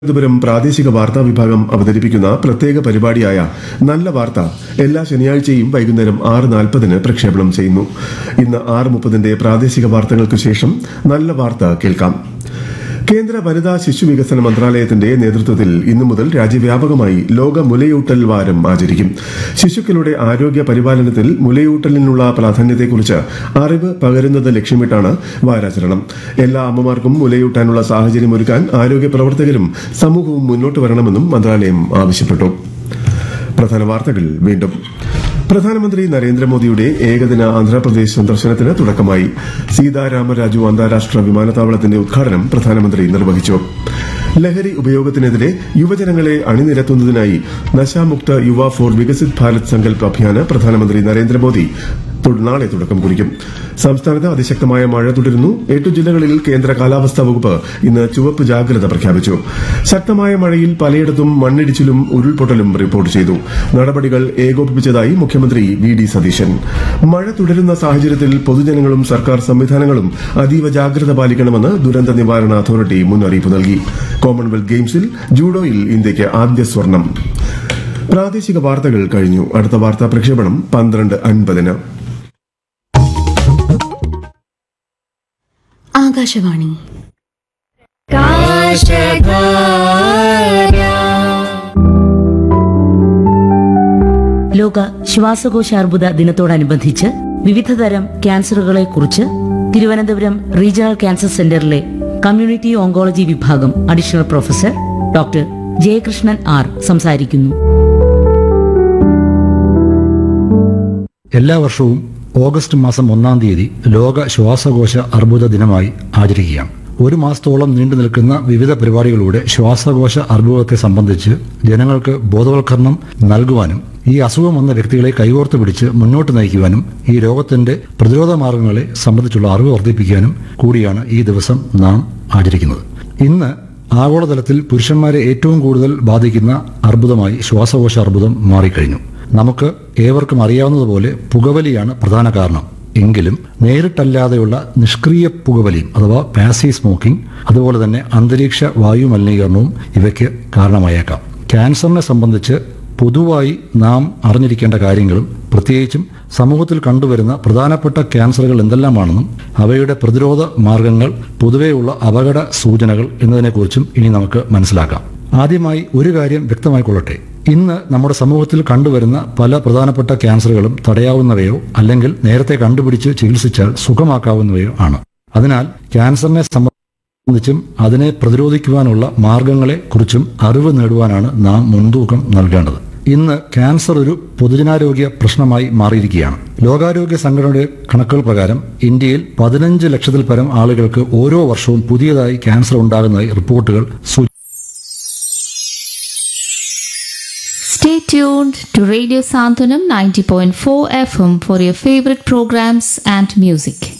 തിരുവനന്തപുരം പ്രാദേശിക വാർത്താ വിഭാഗം അവതരിപ്പിക്കുന്ന പ്രത്യേക പരിപാടിയായ നല്ല വാർത്ത എല്ലാ ശനിയാഴ്ചയും വൈകുന്നേരം ആറ് നാൽപ്പതിന് പ്രക്ഷേപണം ചെയ്യുന്നു ഇന്ന് ആറ് മുപ്പതിന്റെ പ്രാദേശിക വാർത്തകൾക്ക് ശേഷം നല്ല വാർത്ത കേൾക്കാം കേന്ദ്ര വനിതാ ശിശു വികസന മന്ത്രാലയത്തിന്റെ നേതൃത്വത്തിൽ ഇന്നു മുതൽ രാജ്യവ്യാപകമായി ലോക മുലയൂട്ടൽ വാരം ആചരിക്കും ശിശുക്കളുടെ ആരോഗ്യ പരിപാലനത്തിൽ മുലയൂട്ടലിനുള്ള പ്രാധാന്യത്തെക്കുറിച്ച് അറിവ് പകരുന്നത് ലക്ഷ്യമിട്ടാണ് വാരാചരണം എല്ലാ അമ്മമാർക്കും മുലയൂട്ടാനുള്ള സാഹചര്യമൊരുക്കാൻ ആരോഗ്യ പ്രവർത്തകരും സമൂഹവും മുന്നോട്ട് വരണമെന്നും മന്ത്രാലയം ആവശ്യപ്പെട്ടു പ്രധാന വാർത്തകൾ വീണ്ടും പ്രധാനമന്ത്രി നരേന്ദ്രമോദിയുടെ ഏകദിന ആന്ധ്രാപ്രദേശ് സന്ദർശനത്തിന് തുടക്കമായി സീതാരാമരാജു അന്താരാഷ്ട്ര വിമാനത്താവളത്തിന്റെ ഉദ്ഘാടനം പ്രധാനമന്ത്രി നിർവഹിച്ചു ലഹരി ഉപയോഗത്തിനെതിരെ യുവജനങ്ങളെ അണിനിരത്തുന്നതിനായി നശാമുക്ത യുവ ഫോർ വികസിത് ഭാരത് സങ്കൽപ് അഭിയാന് പ്രധാനമന്ത്രി നരേന്ദ്രമോദി തു- നാളെ തുടക്കം കുറിക്കും സംസ്ഥാനത്ത് അതിശക്തമായ മഴ തുടരുന്നു എട്ടു ജില്ലകളിൽ കേന്ദ്ര കാലാവസ്ഥാ വകുപ്പ് ഇന്ന് ചുവപ്പ് ജാഗ്രത പ്രഖ്യാപിച്ചു ശക്തമായ മഴയിൽ പലയിടത്തും മണ്ണിടിച്ചിലും ഉരുൾപൊട്ടലും റിപ്പോർട്ട് ചെയ്തു നടപടികൾ ഏകോപിപ്പിച്ചതായി മുഖ്യമന്ത്രി വി ഡി സതീശൻ മഴ തുടരുന്ന സാഹചര്യത്തിൽ പൊതുജനങ്ങളും സർക്കാർ സംവിധാനങ്ങളും അതീവ ജാഗ്രത പാലിക്കണമെന്ന് ദുരന്ത നിവാരണ അതോറിറ്റി മുന്നറിയിപ്പ് നൽകി കോമൺവെൽത്ത് ഗെയിംസിൽ ജൂഡോയിൽ ഇന്ത്യയ്ക്ക് ആദ്യ സ്വർണം പ്രാദേശിക വാർത്തകൾ കഴിഞ്ഞു അടുത്ത വാർത്താ പ്രക്ഷേപണം പന്ത്രണ്ട് അൻപതിന് ആകാശവാണി ലോക ശ്വാസകോശ അർബുദ ദിനത്തോടനുബന്ധിച്ച് വിവിധതരം ക്യാൻസറുകളെ കുറിച്ച് തിരുവനന്തപുരം റീജിയണൽ ക്യാൻസർ സെന്ററിലെ കമ്മ്യൂണിറ്റി ഓങ്കോളജി വിഭാഗം additional professor doctor Jayakrishnan R സംസാരിക്കുന്നു എല്ലാ വർഷവും ഓഗസ്റ്റ് മാസം ഒന്നാം തീയതി ലോക ശ്വാസകോശ അർബുദ ദിനമായി ആചരിക്കുകയാണ് ഒരു മാസത്തോളം നീണ്ടു നിൽക്കുന്ന വിവിധ പരിപാടികളിലൂടെ ശ്വാസകോശ അർബുദത്തെ സംബന്ധിച്ച് ജനങ്ങൾക്ക് ബോധവൽക്കരണം നൽകുവാനും ഈ അസുഖം വന്ന വ്യക്തികളെ കൈകോർത്ത് പിടിച്ച് മുന്നോട്ട് നയിക്കുവാനും ഈ രോഗത്തിന്റെ പ്രതിരോധ മാർഗങ്ങളെ സംബന്ധിച്ചുള്ള അറിവ് വർദ്ധിപ്പിക്കാനും കൂടിയാണ് ഈ ദിവസം നാം ആചരിക്കുന്നത് ഇന്ന് ആഗോളതലത്തിൽ പുരുഷന്മാരെ ഏറ്റവും കൂടുതൽ ബാധിക്കുന്ന അർബുദമായി ശ്വാസകോശ അർബുദം മാറിക്കഴിഞ്ഞു നമുക്ക് ഏവർക്കും അറിയാവുന്നതുപോലെ പുകവലിയാണ് പ്രധാന കാരണം എങ്കിലും നേരിട്ടല്ലാതെയുള്ള നിഷ്ക്രിയ പുകവലിയും അഥവാ പാസീവ് സ്മോക്കിംഗ് അതുപോലെ തന്നെ അന്തരീക്ഷ വായു മലിനീകരണവും ഇവയ്ക്ക് കാരണമായേക്കാം ക്യാൻസറിനെ സംബന്ധിച്ച് പൊതുവായി നാം അറിഞ്ഞിരിക്കേണ്ട കാര്യങ്ങളും പ്രത്യേകിച്ചും സമൂഹത്തിൽ കണ്ടുവരുന്ന പ്രധാനപ്പെട്ട ക്യാൻസറുകൾ എന്തെല്ലാമാണെന്നും അവയുടെ പ്രതിരോധ മാർഗങ്ങൾ പൊതുവെയുള്ള അപകട സൂചനകൾ എന്നതിനെക്കുറിച്ചും ഇനി നമുക്ക് മനസ്സിലാക്കാം ആദ്യമായി ഒരു കാര്യം വ്യക്തമായിക്കൊള്ളട്ടെ ഇന്ന് നമ്മുടെ സമൂഹത്തിൽ കണ്ടുവരുന്ന പല പ്രധാനപ്പെട്ട ക്യാൻസറുകളും തടയാവുന്നവയോ അല്ലെങ്കിൽ നേരത്തെ കണ്ടുപിടിച്ച് ചികിത്സിച്ചാൽ സുഖമാക്കാവുന്നവയോ ആണ് അതിനാൽ ക്യാൻസറിനെ സംബന്ധിച്ചും അതിനെ പ്രതിരോധിക്കുവാനുള്ള മാർഗങ്ങളെ കുറിച്ചും അറിവ് നേടുവാനാണ് നാം മുൻതൂക്കം നൽകേണ്ടത് ഇന്ന് ക്യാൻസർ ഒരു പൊതുജനാരോഗ്യ പ്രശ്നമായി മാറിയിരിക്കുകയാണ് ലോകാരോഗ്യ സംഘടനയുടെ കണക്കുകൾ പ്രകാരം ഇന്ത്യയിൽ പതിനഞ്ച് ലക്ഷത്തിൽ പരം ആളുകൾക്ക് ഓരോ വർഷവും പുതിയതായി ക്യാൻസർ ഉണ്ടാകുന്നതായി റിപ്പോർട്ടുകൾ സൂചിപ്പിക്കുന്നു Stay tuned to Radio Santanam 90.4 FM for your favorite programs and music.